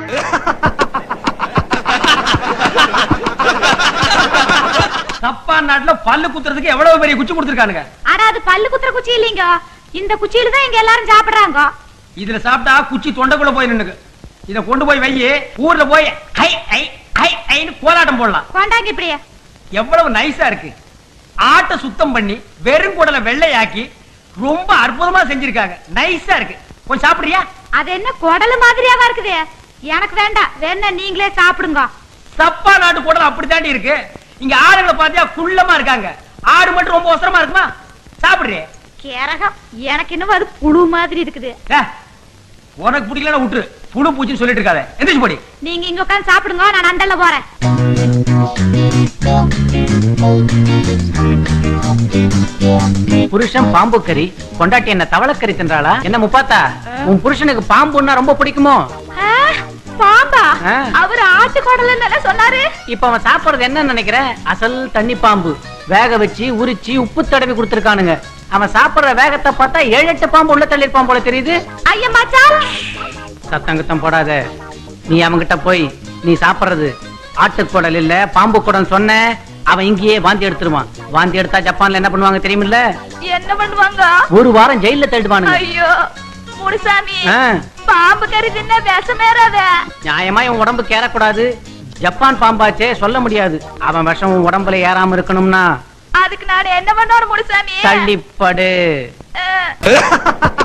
Japan நாட்டுல பல்லு குத்துறதுக்கு எவ்வளவு பெரிய குச்சி கொடுத்துருக்கானுங்க ஆனா அது பல்லு குத்துற குச்சி இல்லைங்க இந்த குச்சியில தான் இங்க எல்லாரும் சாப்பிடுறாங்க இதுல சாப்பிட்டா குச்சி தொண்டைக்குள்ள போய் நின்னுக்கு இத கொண்டு போய் வை ஊர்ல போய் ஐ ஐ ஐ ஐன்னு கோலாட்டம் போடலாம் கொண்டாங்க இப்படியே எவ்வளவு நைஸா இருக்கு ஆட்டை சுத்தம் பண்ணி வெறும் குடலை வெள்ளையாக்கி ரொம்ப அற்புதமா செஞ்சிருக்காங்க நைஸா இருக்கு கொஞ்சம் சாப்பிடுறியா அது என்ன குடலு மாதிரியாவா இருக்குது எனக்கு வேண்டாம் வேணா நீங்களே சாப்பிடுங்க சப்பா நாட்டு குடல் அப்படித்தாண்டி இருக்கு இங்க ஆடுகளை பாத்தியா குள்ளமா இருக்காங்க ஆடு மட்டும் ரொம்ப அவசரமா இருக்குமா சாப்பிடுறியே கேரகம் எனக்கு இன்னும் அது புழு மாதிரி இருக்குது ஏ, உனக்கு பிடிக்கலன்னா விட்டுரு புழு பூச்சின்னு சொல்லிட்டு இருக்காத எந்திரிச்சு போடி நீங்க இங்க உட்கார்ந்து சாப்பிடுங்க நான் அண்டல்ல போறேன் புருஷன் பாம்பு கறி கொண்டாட்டி என்ன தவளக்கறி தின்றாளா என்ன முப்பாத்தா உன் புருஷனுக்கு பாம்புன்னா ரொம்ப பிடிக்குமோ ஆ, பாம்பா ஆ. அவர் ஆட்டு குடல்னு சொன்னாரு இப்ப அவன் சாப்பிடுறது என்ன நினைக்கிற அசல் தண்ணி பாம்பு வேக வச்சு உரிச்சு உப்பு தடவி கொடுத்திருக்கானுங்க அவன் சாப்பிடுற வேகத்தை பார்த்தா ஏழு எட்டு பாம்பு உள்ள தள்ளிருப்பான் போல தெரியுது ஐயா மச்சான் சத்தம் குத்தம் போடாத நீ அவன்கிட்ட போய் நீ சாப்பிடுறது ஆட்டுக்குடல் இல்ல பாம்பு குடம் சொன்ன அவன் இங்கேயே வாந்தி எடுத்துருவான் வாந்தி எடுத்தா ஜப்பான்ல என்ன பண்ணுவாங்க தெரியுமில்ல என்ன பண்ணுவாங்க ஒரு வாரம் ஜெயில தள்ளிடுவானுங்க ஐயோ முனுசாமி ஆ. பாம்பு கறி தின்ன விஷமேறாத நியாயமா இவன் உடம்பு கேறக்கூடாது ஜப்பான் பாம்பாச்சே சொல்ல முடியாது அவன் விஷம் உன் உடம்புல ஏறாம இருக்கணும்னா அதுக்கு நான் என்ன பண்ணணும் முனுசாமி தள்ளிப்படு ஆ.